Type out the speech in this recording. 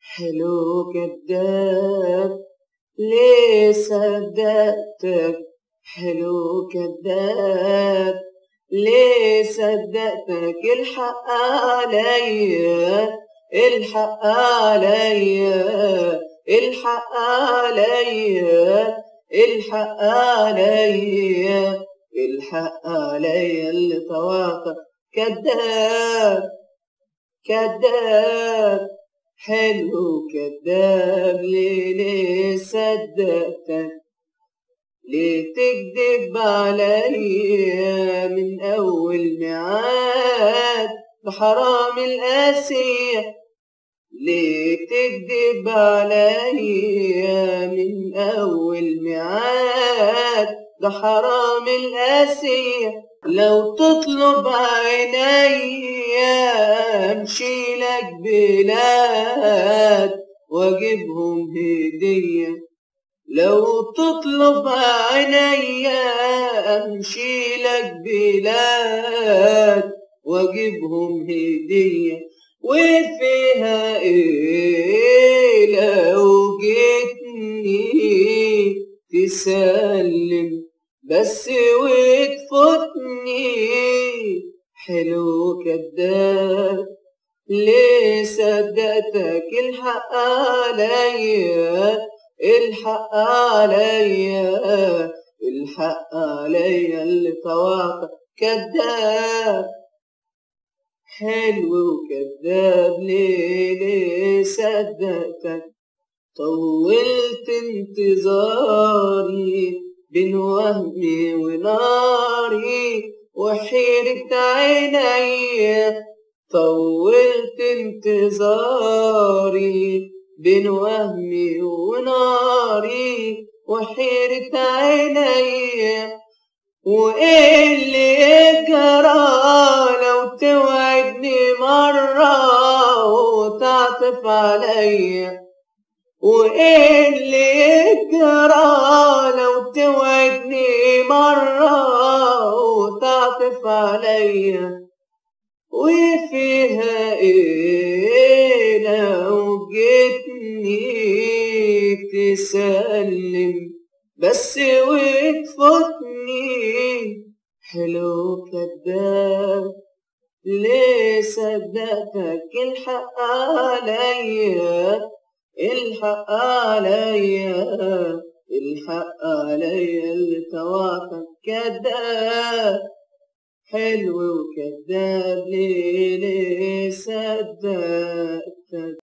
حلو كذاب ليه صدقتك حلو كذاب ليه صدقتك الحق عليا الحق عليا الحق عليا الحق عليا الحق عليا اللي طواقك كذاب كذاب حلو كذاب ليه ليه صدقتك ليه تكذب عليا من أول ميعاد بحرام القاسية ليه تكذب عليا من أول ميعاد ده حرام القاسية لو تطلب عينيا امشي لك بلاد واجيبهم هدية لو تطلب عينيا امشي لك بلاد واجيبهم هدية وفيها ايه لو جيتني تسلم بس وتفوتني حلو كذاب ليه صدقتك الحق عليا الحق عليا الحق عليا اللي طواقك كذاب حلو وكذاب ليه ليه صدقتك طولت انتظاري بين وهمي وناري وحيرة عيني طولت انتظاري بين وهمي وناري وحيرة عيني وإيه اللي جرى لو توعدني مرة وتعطف عليا وإيه اللي جرى لو توعدني مرة وتعطف عليا وفيها إيه لو جيتني تسلم بس وتفوتني حلو كذاب ليه صدقتك الحق عليا الحق عليا الحق عليا اللي تواقف كذاب حلو وكذاب ليه ليه صدقتك